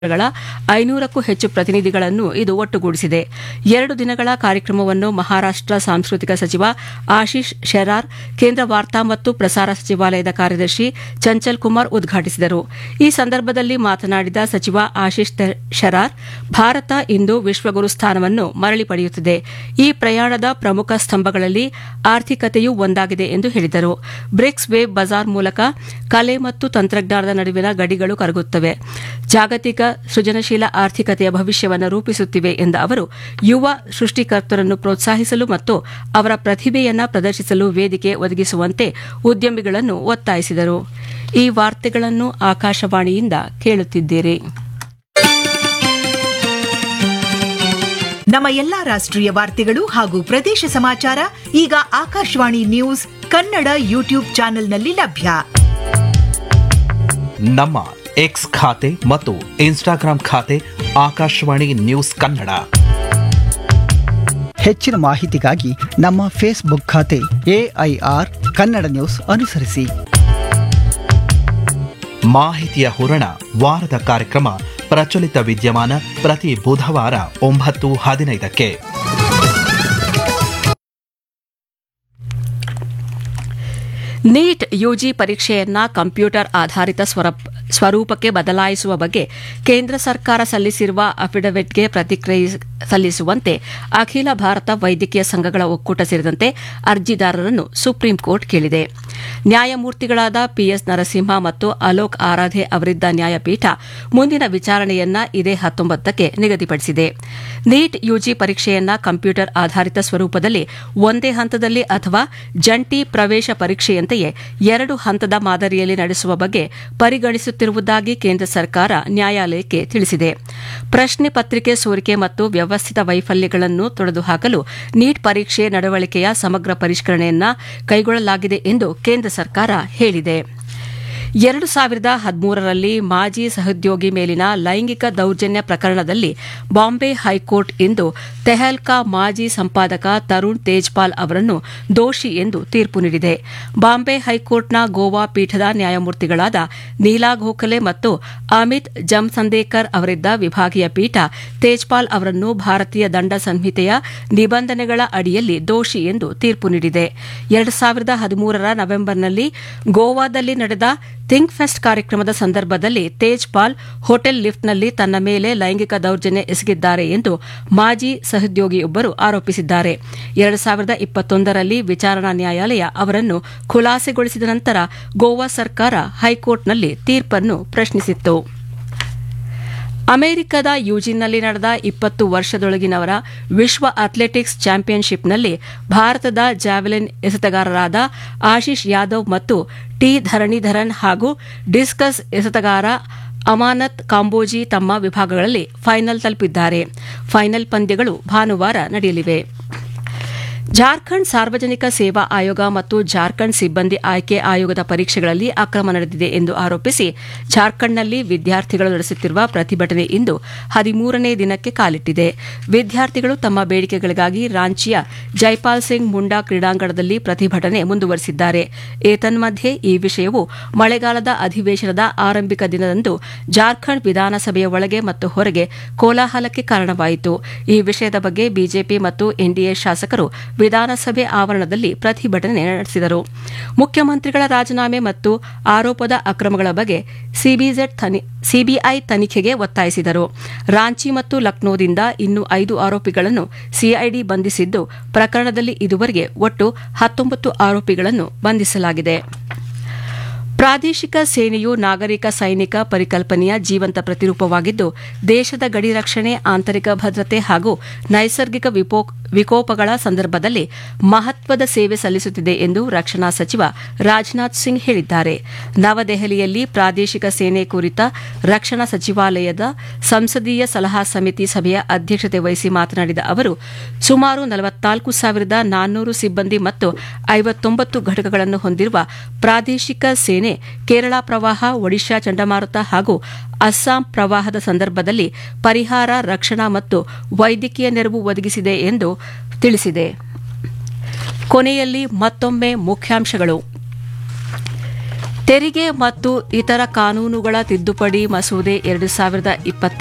ಗಳ ಐನೂರಕ್ಕೂ ಹೆಚ್ಚು ಪ್ರತಿನಿಧಿಗಳನ್ನು ಇದು ಒಟ್ಟುಗೂಡಿಸಿದೆ ಎರಡು ದಿನಗಳ ಕಾರ್ಯಕ್ರಮವನ್ನು ಮಹಾರಾಷ್ಟ್ರ ಸಾಂಸ್ಕೃತಿಕ ಸಚಿವ ಆಶೀಶ್ ಶೆರಾರ್ ಕೇಂದ್ರ ವಾರ್ತಾ ಮತ್ತು ಪ್ರಸಾರ ಸಚಿವಾಲಯದ ಕಾರ್ಯದರ್ಶಿ ಚಂಚಲ್ ಕುಮಾರ್ ಉದ್ಘಾಟಿಸಿದರು ಈ ಸಂದರ್ಭದಲ್ಲಿ ಮಾತನಾಡಿದ ಸಚಿವ ಆಶೀಶ್ ಶೆರಾರ್ ಭಾರತ ಇಂದು ವಿಶ್ವಗುರು ಸ್ಥಾನವನ್ನು ಮರಳಿ ಪಡೆಯುತ್ತಿದೆ ಈ ಪ್ರಯಾಣದ ಪ್ರಮುಖ ಸ್ತಂಭಗಳಲ್ಲಿ ಆರ್ಥಿಕತೆಯೂ ಒಂದಾಗಿದೆ ಎಂದು ಹೇಳಿದರು ಬ್ರಿಕ್ಸ್ ವೇವ್ ಬಜಾರ್ ಮೂಲಕ ಕಲೆ ಮತ್ತು ತಂತ್ರಜ್ಞಾನದ ನಡುವಿನ ಗಡಿಗಳು ಕರಗುತ್ತವೆ ಜಾಗತಿಕ ಸೃಜನಶೀಲ ಆರ್ಥಿಕತೆಯ ಭವಿಷ್ಯವನ್ನು ರೂಪಿಸುತ್ತಿವೆ ಎಂದ ಅವರು ಯುವ ಸೃಷ್ಟಿಕರ್ತರನ್ನು ಪ್ರೋತ್ಸಾಹಿಸಲು ಮತ್ತು ಅವರ ಪ್ರತಿಭೆಯನ್ನು ಪ್ರದರ್ಶಿಸಲು ವೇದಿಕೆ ಒದಗಿಸುವಂತೆ ಉದ್ಯಮಿಗಳನ್ನು ಒತ್ತಾಯಿಸಿದರು ಈ ವಾರ್ತೆಗಳನ್ನು ಆಕಾಶವಾಣಿಯಿಂದ ಕೇಳುತ್ತಿದ್ದೀರಿ ನಮ್ಮ ಎಲ್ಲಾ ರಾಷ್ಟ್ರೀಯ ವಾರ್ತೆಗಳು ಹಾಗೂ ಪ್ರದೇಶ ಸಮಾಚಾರ ಈಗ ಆಕಾಶವಾಣಿ ನ್ಯೂಸ್ ಕನ್ನಡ ಯೂಟ್ಯೂಬ್ ಚಾನೆಲ್ನಲ್ಲಿ ಲಭ್ಯ ನಮ್ಮ ಎಕ್ಸ್ ಖಾತೆ ಮತ್ತು ಇನ್ಸ್ಟಾಗ್ರಾಂ ಖಾತೆ ಆಕಾಶವಾಣಿ ನ್ಯೂಸ್ ಕನ್ನಡ ಹೆಚ್ಚಿನ ಮಾಹಿತಿಗಾಗಿ ನಮ್ಮ ಫೇಸ್ಬುಕ್ ಖಾತೆ ಎಐಆರ್ ಕನ್ನಡ ನ್ಯೂಸ್ ಅನುಸರಿಸಿ ಮಾಹಿತಿಯ ಹೂರಣ ವಾರದ ಕಾರ್ಯಕ್ರಮ ಪ್ರಚಲಿತ ವಿದ್ಯಮಾನ ಪ್ರತಿ ಬುಧವಾರ ಒಂಬತ್ತು ಹದಿನೈದಕ್ಕೆ ನೀಟ್ ಯುಜಿ ಪರೀಕ್ಷೆಯನ್ನ ಕಂಪ್ಯೂಟರ್ ಆಧಾರಿತ ಸ್ವರೂಪಕ್ಕೆ ಬದಲಾಯಿಸುವ ಬಗ್ಗೆ ಕೇಂದ್ರ ಸರ್ಕಾರ ಸಲ್ಲಿಸಿರುವ ಅಫಿಡವಿಟ್ಗೆ ಪ್ರತಿಕ್ರಿಯೆ ಸಲ್ಲಿಸುವಂತೆ ಅಖಿಲ ಭಾರತ ವೈದ್ಯಕೀಯ ಸಂಘಗಳ ಒಕ್ಕೂಟ ಸೇರಿದಂತೆ ಅರ್ಜಿದಾರರನ್ನು ಸುಪ್ರೀಂ ಕೋರ್ಟ್ ಕೇಳಿದೆ ನ್ಯಾಯಮೂರ್ತಿಗಳಾದ ಪಿಎಸ್ ನರಸಿಂಹ ಮತ್ತು ಅಲೋಕ್ ಆರಾಧೆ ಅವರಿದ್ದ ನ್ಯಾಯಪೀಠ ಮುಂದಿನ ವಿಚಾರಣೆಯನ್ನ ಇದೇ ಹತ್ತೊಂಬತ್ತಕ್ಕೆ ನಿಗದಿಪಡಿಸಿದೆ ನೀಟ್ ಯುಜಿ ಪರೀಕ್ಷೆಯನ್ನ ಕಂಪ್ಯೂಟರ್ ಆಧಾರಿತ ಸ್ವರೂಪದಲ್ಲಿ ಒಂದೇ ಹಂತದಲ್ಲಿ ಅಥವಾ ಜಂಟಿ ಪ್ರವೇಶ ಪರೀಕ್ಷೆಯಂತೆಯೇ ಎರಡು ಹಂತದ ಮಾದರಿಯಲ್ಲಿ ನಡೆಸುವ ಬಗ್ಗೆ ಪರಿಗಣಿಸುತ್ತಿರುವುದಾಗಿ ಕೇಂದ್ರ ಸರ್ಕಾರ ನ್ಯಾಯಾಲಯಕ್ಕೆ ತಿಳಿಸಿದೆ ಪ್ರಶ್ನೆ ಪತ್ರಿಕೆ ಸೋರಿಕೆ ಮತ್ತು ವ್ಯವಸ್ಥಿತ ವೈಫಲ್ಯಗಳನ್ನು ತೊಡೆದುಹಾಕಲು ನೀಟ್ ಪರೀಕ್ಷೆ ನಡವಳಿಕೆಯ ಸಮಗ್ರ ಪರಿಷ್ಕರಣೆಯನ್ನ ಕೈಗೊಳ್ಳಲಾಗಿದೆ ಎಂದು ಕೇಂದ್ರ ಸರ್ಕಾರ ಹೇಳಿದೆ ಎರಡು ಸಾವಿರದ ಹದಿಮೂರರಲ್ಲಿ ಮಾಜಿ ಸಹೋದ್ಯೋಗಿ ಮೇಲಿನ ಲೈಂಗಿಕ ದೌರ್ಜನ್ಯ ಪ್ರಕರಣದಲ್ಲಿ ಬಾಂಬೆ ಹೈಕೋರ್ಟ್ ಇಂದು ತೆಹಲ್ಕಾ ಮಾಜಿ ಸಂಪಾದಕ ತರುಣ್ ತೇಜ್ಪಾಲ್ ಅವರನ್ನು ದೋಷಿ ಎಂದು ತೀರ್ಪು ನೀಡಿದೆ ಬಾಂಬೆ ಹೈಕೋರ್ಟ್ನ ಗೋವಾ ಪೀಠದ ನ್ಯಾಯಮೂರ್ತಿಗಳಾದ ನೀಲಾ ಗೋಖಲೆ ಮತ್ತು ಅಮಿತ್ ಜಮ್ಸಂದೇಕರ್ ಅವರಿದ್ದ ವಿಭಾಗೀಯ ಪೀಠ ತೇಜ್ಪಾಲ್ ಅವರನ್ನು ಭಾರತೀಯ ದಂಡ ಸಂಹಿತೆಯ ನಿಬಂಧನೆಗಳ ಅಡಿಯಲ್ಲಿ ದೋಷಿ ಎಂದು ತೀರ್ಪು ನೀಡಿದೆ ಎರಡು ಸಾವಿರದ ಹದಿಮೂರರ ನವೆಂಬರ್ನಲ್ಲಿ ಗೋವಾದಲ್ಲಿ ನಡೆದ ಥಿಂಕ್ ಫೆಸ್ಟ್ ಕಾರ್ಯಕ್ರಮದ ಸಂದರ್ಭದಲ್ಲಿ ತೇಜ್ಪಾಲ್ ಹೋಟೆಲ್ ಲಿಫ್ಟ್ನಲ್ಲಿ ತನ್ನ ಮೇಲೆ ಲೈಂಗಿಕ ದೌರ್ಜನ್ಯ ಎಸಗಿದ್ದಾರೆ ಎಂದು ಮಾಜಿ ಸಹೋದ್ಯೋಗಿಯೊಬ್ಬರು ಆರೋಪಿಸಿದ್ದಾರೆ ಎರಡು ಸಾವಿರದ ಇಪ್ಪತ್ತೊಂದರಲ್ಲಿ ವಿಚಾರಣಾ ನ್ಯಾಯಾಲಯ ಅವರನ್ನು ಖುಲಾಸೆಗೊಳಿಸಿದ ನಂತರ ಗೋವಾ ಸರ್ಕಾರ ಹೈಕೋರ್ಟ್ನಲ್ಲಿ ತೀರ್ಪನ್ನು ಪ್ರಶ್ನಿಸಿತ್ತು ಅಮೆರಿಕದ ಯೂಜಿನ್ನಲ್ಲಿ ನಡೆದ ಇಪ್ಪತ್ತು ವರ್ಷದೊಳಗಿನವರ ವಿಶ್ವ ಅಥ್ಲೆಟಿಕ್ಸ್ ಚಾಂಪಿಯನ್ಶಿಪ್ನಲ್ಲಿ ಭಾರತದ ಜಾವೆಲಿನ್ ಎಸೆತಗಾರರಾದ ಆಶೀಶ್ ಯಾದವ್ ಮತ್ತು ಟಿ ಧರಣೀಧರನ್ ಹಾಗೂ ಡಿಸ್ಕಸ್ ಎಸೆತಗಾರ ಅಮಾನತ್ ಕಾಂಬೋಜಿ ತಮ್ಮ ವಿಭಾಗಗಳಲ್ಲಿ ಫೈನಲ್ ತಲುಪಿದ್ದಾರೆ ಫೈನಲ್ ಪಂದ್ಯಗಳು ಭಾನುವಾರ ನಡೆಯಲಿವೆ ಜಾರ್ಖಂಡ್ ಸಾರ್ವಜನಿಕ ಸೇವಾ ಆಯೋಗ ಮತ್ತು ಜಾರ್ಖಂಡ್ ಸಿಬ್ಬಂದಿ ಆಯ್ಕೆ ಆಯೋಗದ ಪರೀಕ್ಷೆಗಳಲ್ಲಿ ಅಕ್ರಮ ನಡೆದಿದೆ ಎಂದು ಆರೋಪಿಸಿ ಜಾರ್ಖಂಡ್ನಲ್ಲಿ ವಿದ್ಯಾರ್ಥಿಗಳು ನಡೆಸುತ್ತಿರುವ ಪ್ರತಿಭಟನೆ ಇಂದು ಹದಿಮೂರನೇ ದಿನಕ್ಕೆ ಕಾಲಿಟ್ಟಿದೆ ವಿದ್ಯಾರ್ಥಿಗಳು ತಮ್ಮ ಬೇಡಿಕೆಗಳಿಗಾಗಿ ರಾಂಚಿಯ ಜೈಪಾಲ್ ಸಿಂಗ್ ಮುಂಡಾ ಕ್ರೀಡಾಂಗಣದಲ್ಲಿ ಪ್ರತಿಭಟನೆ ಮುಂದುವರೆಸಿದ್ದಾರೆ ಏತನ್ಮಧ್ಯೆ ಈ ವಿಷಯವು ಮಳೆಗಾಲದ ಅಧಿವೇಶನದ ಆರಂಭಿಕ ದಿನದಂದು ಜಾರ್ಖಂಡ್ ವಿಧಾನಸಭೆಯ ಒಳಗೆ ಮತ್ತು ಹೊರಗೆ ಕೋಲಾಹಲಕ್ಕೆ ಕಾರಣವಾಯಿತು ಈ ವಿಷಯದ ಬಗ್ಗೆ ಬಿಜೆಪಿ ಮತ್ತು ಎನ್ಡಿಎ ಶಾಸಕರು ವಿಧಾನಸಭೆ ಆವರಣದಲ್ಲಿ ಪ್ರತಿಭಟನೆ ನಡೆಸಿದರು ಮುಖ್ಯಮಂತ್ರಿಗಳ ರಾಜೀನಾಮೆ ಮತ್ತು ಆರೋಪದ ಅಕ್ರಮಗಳ ಬಗ್ಗೆ ಸಿಬಿಐ ತನಿಖೆಗೆ ಒತ್ತಾಯಿಸಿದರು ರಾಂಚಿ ಮತ್ತು ಲಕ್ನೋದಿಂದ ಇನ್ನೂ ಐದು ಆರೋಪಿಗಳನ್ನು ಸಿಐಡಿ ಬಂಧಿಸಿದ್ದು ಪ್ರಕರಣದಲ್ಲಿ ಇದುವರೆಗೆ ಒಟ್ಟು ಹತ್ತೊಂಬತ್ತು ಆರೋಪಿಗಳನ್ನು ಬಂಧಿಸಲಾಗಿದೆ ಪ್ರಾದೇಶಿಕ ಸೇನೆಯು ನಾಗರಿಕ ಸೈನಿಕ ಪರಿಕಲ್ಪನೆಯ ಜೀವಂತ ಪ್ರತಿರೂಪವಾಗಿದ್ದು ದೇಶದ ಗಡಿ ರಕ್ಷಣೆ ಆಂತರಿಕ ಭದ್ರತೆ ಹಾಗೂ ನೈಸರ್ಗಿಕ ವಿಕೋಪಗಳ ಸಂದರ್ಭದಲ್ಲಿ ಮಹತ್ವದ ಸೇವೆ ಸಲ್ಲಿಸುತ್ತಿದೆ ಎಂದು ರಕ್ಷಣಾ ಸಚಿವ ರಾಜನಾಥ್ ಸಿಂಗ್ ಹೇಳಿದ್ದಾರೆ ನವದೆಹಲಿಯಲ್ಲಿ ಪ್ರಾದೇಶಿಕ ಸೇನೆ ಕುರಿತ ರಕ್ಷಣಾ ಸಚಿವಾಲಯದ ಸಂಸದೀಯ ಸಲಹಾ ಸಮಿತಿ ಸಭೆಯ ಅಧ್ಯಕ್ಷತೆ ವಹಿಸಿ ಮಾತನಾಡಿದ ಅವರು ಸುಮಾರು ನಲವತ್ನಾಲ್ಕು ಸಾವಿರದ ನಾನ್ನೂರು ಸಿಬ್ಬಂದಿ ಮತ್ತು ಐವತ್ತೊಂಬತ್ತು ಘಟಕಗಳನ್ನು ಹೊಂದಿರುವ ಪ್ರಾದೇಶಿಕ ಸೇನೆ ಕೇರಳ ಪ್ರವಾಹ ಒಡಿಶಾ ಚಂಡಮಾರುತ ಹಾಗೂ ಅಸ್ಸಾಂ ಪ್ರವಾಹದ ಸಂದರ್ಭದಲ್ಲಿ ಪರಿಹಾರ ರಕ್ಷಣಾ ಮತ್ತು ವೈದ್ಯಕೀಯ ನೆರವು ಒದಗಿಸಿದೆ ಎಂದು ತಿಳಿಸಿದೆ ಕೊನೆಯಲ್ಲಿ ಮತ್ತೊಮ್ಮೆ ಮುಖ್ಯಾಂಶಗಳು ತೆರಿಗೆ ಮತ್ತು ಇತರ ಕಾನೂನುಗಳ ತಿದ್ದುಪಡಿ ಮಸೂದೆ ಎರಡು ಸಾವಿರದ